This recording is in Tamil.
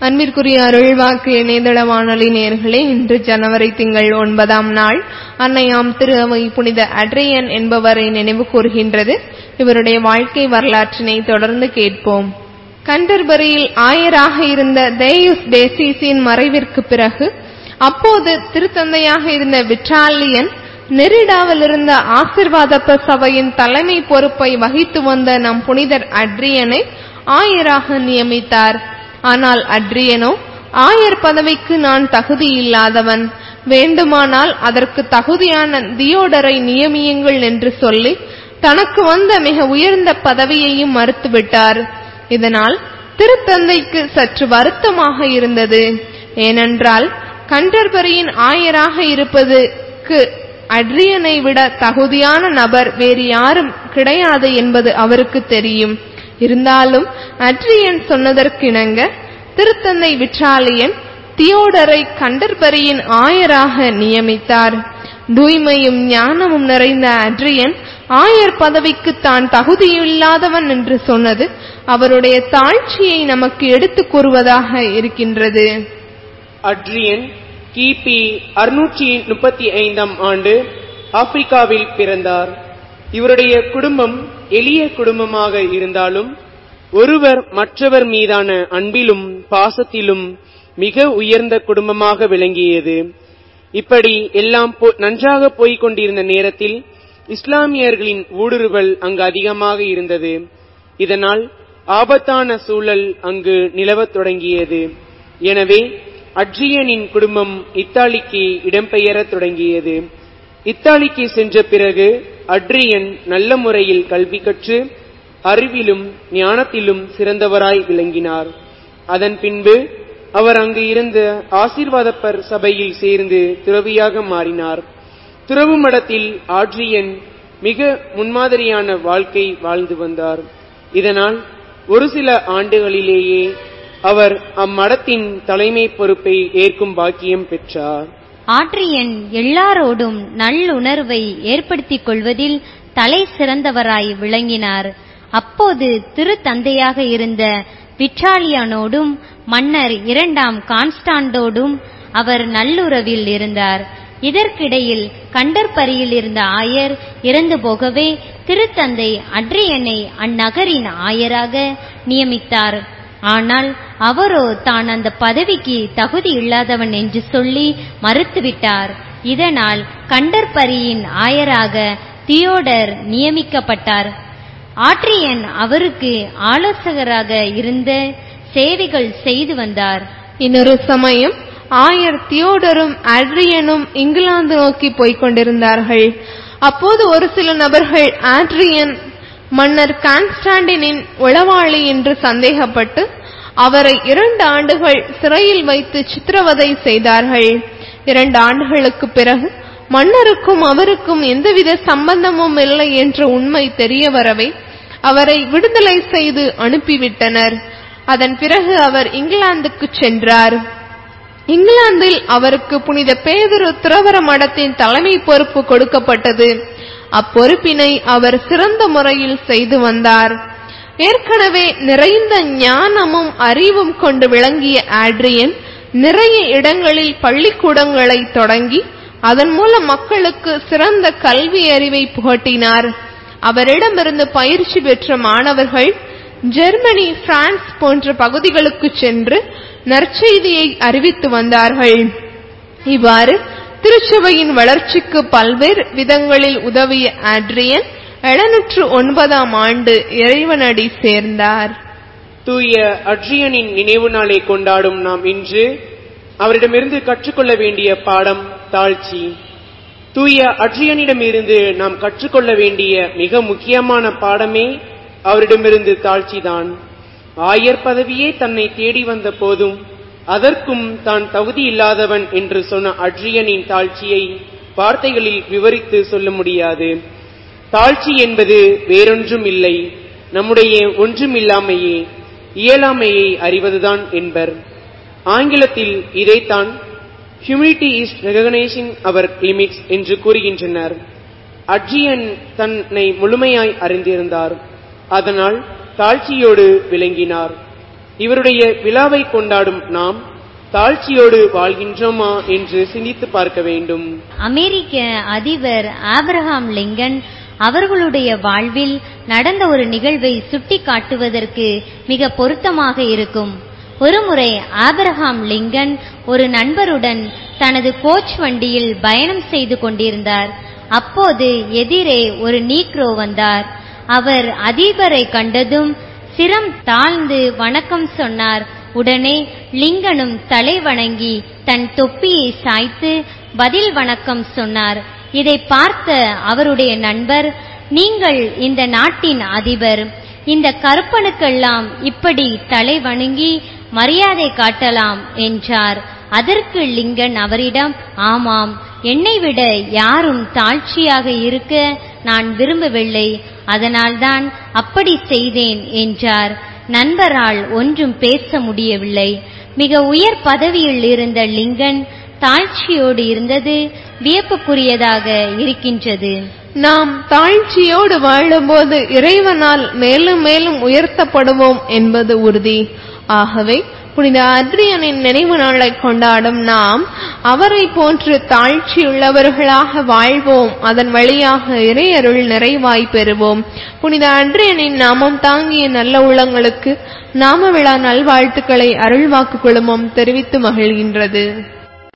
அன்பிற்குரிய அருள்வாக்கு இணையதள வானொலி நேர்களே இன்று ஜனவரி திங்கள் ஒன்பதாம் நாள் அன்னையாம் திரு அவை புனித அட்ரியன் என்பவரை நினைவு கூறுகின்றது இவருடைய வாழ்க்கை வரலாற்றினை தொடர்ந்து கேட்போம் கண்டர்பரியில் ஆயராக இருந்த தேயுஸ் டேசிஸின் மறைவிற்கு பிறகு அப்போது திருத்தந்தையாக இருந்த விட்ராலியன் நெரிடாவில் இருந்த ஆசிர்வாதப்ப சபையின் தலைமை பொறுப்பை வகித்து வந்த நம் புனிதர் அட்ரியனை ஆயராக நியமித்தார் ஆனால் அட்ரியனோ ஆயர் பதவிக்கு நான் தகுதி இல்லாதவன் வேண்டுமானால் அதற்கு தகுதியான தியோடரை நியமியுங்கள் என்று சொல்லி தனக்கு வந்த மிக உயர்ந்த பதவியையும் மறுத்துவிட்டார் இதனால் திருத்தந்தைக்கு சற்று வருத்தமாக இருந்தது ஏனென்றால் கண்டர்பரியின் ஆயராக இருப்பதுக்கு அட்ரியனை விட தகுதியான நபர் வேறு யாரும் கிடையாது என்பது அவருக்கு தெரியும் இருந்தாலும் அட்ரியன் சொன்னதற்கிணங்க திருத்தந்தை விற்றாலியன் தியோடரை கண்டர்பரியின் ஆயராக நியமித்தார் தூய்மையும் ஞானமும் நிறைந்த அட்ரியன் ஆயர் பதவிக்கு தான் தகுதியில்லாதவன் என்று சொன்னது அவருடைய தாழ்ச்சியை நமக்கு எடுத்துக் கூறுவதாக இருக்கின்றது அட்ரியன் கிபி அறுநூற்றி முப்பத்தி ஐந்தாம் ஆண்டு ஆப்பிரிக்காவில் பிறந்தார் இவருடைய குடும்பம் எளிய குடும்பமாக இருந்தாலும் ஒருவர் மற்றவர் மீதான அன்பிலும் பாசத்திலும் மிக உயர்ந்த குடும்பமாக விளங்கியது இப்படி எல்லாம் நன்றாக போய்க் கொண்டிருந்த நேரத்தில் இஸ்லாமியர்களின் ஊடுருவல் அங்கு அதிகமாக இருந்தது இதனால் ஆபத்தான சூழல் அங்கு நிலவத் தொடங்கியது எனவே அட்ரியனின் குடும்பம் இத்தாலிக்கு இடம்பெயரத் தொடங்கியது இத்தாலிக்கு சென்ற பிறகு அட்ரியன் நல்ல முறையில் கல்வி கற்று அறிவிலும் ஞானத்திலும் சிறந்தவராய் விளங்கினார் அதன் பின்பு அவர் அங்கு இருந்த ஆசீர்வாதப்பர் சபையில் சேர்ந்து துறவியாக மாறினார் துறவு மடத்தில் ஆட்ரியன் மிக முன்மாதிரியான வாழ்க்கை வாழ்ந்து வந்தார் இதனால் ஒரு சில ஆண்டுகளிலேயே அவர் அம்மடத்தின் தலைமை பொறுப்பை ஏற்கும் பாக்கியம் பெற்றார் ஆட்ரியன் எல்லாரோடும் நல்லுணர்வை ஏற்படுத்திக் கொள்வதில் தலை சிறந்தவராய் விளங்கினார் அப்போது திருத்தந்தையாக இருந்த விட்ராலியானோடும் மன்னர் இரண்டாம் கான்ஸ்டாண்டோடும் அவர் நல்லுறவில் இருந்தார் இதற்கிடையில் கண்டற்பரியில் இருந்த ஆயர் இறந்து போகவே திருத்தந்தை அட்ரியனை அந்நகரின் ஆயராக நியமித்தார் ஆனால் அவரோ தான் அந்த பதவிக்கு தகுதி இல்லாதவன் என்று சொல்லி மறுத்துவிட்டார் இதனால் கண்டற்பரியின் ஆயராக தியோடர் நியமிக்கப்பட்டார் ஆட்ரியன் அவருக்கு ஆலோசகராக இருந்த சேவைகள் செய்து வந்தார் இன்னொரு சமயம் ஆயர் தியோடரும் ஆட்ரியனும் இங்கிலாந்து நோக்கி போய்க் கொண்டிருந்தார்கள் அப்போது ஒரு சில நபர்கள் ஆட்ரியன் மன்னர் கான்ஸ்டாண்டினின் உளவாளி என்று சந்தேகப்பட்டு அவரை இரண்டு ஆண்டுகள் சிறையில் வைத்து சித்திரவதை செய்தார்கள் இரண்டு ஆண்டுகளுக்கு பிறகு மன்னருக்கும் அவருக்கும் எந்தவித சம்பந்தமும் இல்லை என்ற உண்மை தெரிய வரவே அவரை விடுதலை செய்து அனுப்பிவிட்டனர் அதன் பிறகு அவர் இங்கிலாந்துக்கு சென்றார் இங்கிலாந்தில் அவருக்கு புனித பேதுரு துறவர மடத்தின் தலைமை பொறுப்பு கொடுக்கப்பட்டது அப்பொறுப்பினை அவர் சிறந்த முறையில் செய்து வந்தார் ஏற்கனவே நிறைந்த ஞானமும் அறிவும் கொண்டு விளங்கிய ஆட்ரியன் நிறைய இடங்களில் பள்ளிக்கூடங்களை தொடங்கி அதன் மூலம் மக்களுக்கு சிறந்த கல்வி அறிவை புகட்டினார் அவரிடமிருந்து பயிற்சி பெற்ற மாணவர்கள் ஜெர்மனி பிரான்ஸ் போன்ற பகுதிகளுக்கு சென்று நற்செய்தியை அறிவித்து வந்தார்கள் இவ்வாறு திருச்சபையின் வளர்ச்சிக்கு பல்வேறு விதங்களில் உதவிய ஆட்ரியன் எழுநூற்று ஒன்பதாம் ஆண்டு இறைவனடி சேர்ந்தார் தூய அட்ரியனின் நினைவு நாளை கொண்டாடும் நாம் இன்று அவரிடமிருந்து கற்றுக்கொள்ள வேண்டிய பாடம் தாழ்ச்சி தூய அட்ரியனிடமிருந்து நாம் கற்றுக்கொள்ள வேண்டிய மிக முக்கியமான பாடமே அவரிடமிருந்து தாழ்ச்சிதான் ஆயர் பதவியே தன்னை தேடி வந்த போதும் அதற்கும் தான் தகுதி இல்லாதவன் என்று சொன்ன அட்ரியனின் தாழ்ச்சியை வார்த்தைகளில் விவரித்து சொல்ல முடியாது தாழ்ச்சி என்பது வேறொன்றும் இல்லை நம்முடைய ஒன்றுமில்லாமையே இயலாமையை அறிவதுதான் என்பர் ஆங்கிலத்தில் இதைத்தான் humility is recognising your limits என்று கூறுகின்றனர் அட்ரியன் தன்னை முழுமையாய் அறிந்திருந்தார் அதனால் தாழ்ச்சியோடு விளங்கினார் இவருடைய விழாவை கொண்டாடும் நாம் தாழ்ச்சியோடு வாழ்கின்றோமா என்று சிந்தித்து பார்க்க வேண்டும் அமெரிக்க அதிபர் ஆபிரகாம் லிங்கன் அவர்களுடைய வாழ்வில் நடந்த ஒரு நிகழ்வை சுட்டி காட்டுவதற்கு மிக பொருத்தமாக இருக்கும் ஒருமுறை ஆபிரகாம் லிங்கன் ஒரு நண்பருடன் தனது கோச் வண்டியில் பயணம் செய்து கொண்டிருந்தார் அப்போது எதிரே ஒரு நீக்ரோ வந்தார் அவர் அதிபரை கண்டதும் சிரம் தாழ்ந்து வணக்கம் சொன்னார் உடனே லிங்கனும் தலை வணங்கி தன் தொப்பியை சாய்த்து பதில் வணக்கம் சொன்னார் இதை பார்த்த அவருடைய நண்பர் நீங்கள் இந்த நாட்டின் அதிபர் இந்த கருப்பனுக்கெல்லாம் இப்படி தலை வணங்கி மரியாதை காட்டலாம் என்றார் அதற்கு லிங்கன் அவரிடம் ஆமாம் என்னை விட யாரும் தாழ்ச்சியாக இருக்க நான் விரும்பவில்லை அதனால்தான் அப்படி செய்தேன் என்றார் நண்பரால் ஒன்றும் பேச முடியவில்லை மிக உயர் பதவியில் இருந்த லிங்கன் தாழ்ச்சியோடு இருந்தது வியப்புக்குரியதாக இருக்கின்றது நாம் தாழ்ச்சியோடு வாழும்போது இறைவனால் மேலும் மேலும் உயர்த்தப்படுவோம் என்பது உறுதி ஆகவே புனித அத்ரியனின் நினைவு நாளை கொண்டாடும் நாம் அவரை போன்று தாழ்ச்சியுள்ளவர்களாக வாழ்வோம் அதன் வழியாக இறையருள் நிறைவாய் பெறுவோம் புனித அன்றியனின் நாமம் தாங்கிய நல்ல உள்ளங்களுக்கு நாம விழா நல்வாழ்த்துக்களை அருள்வாக்கு குழுமம் தெரிவித்து மகிழ்கின்றது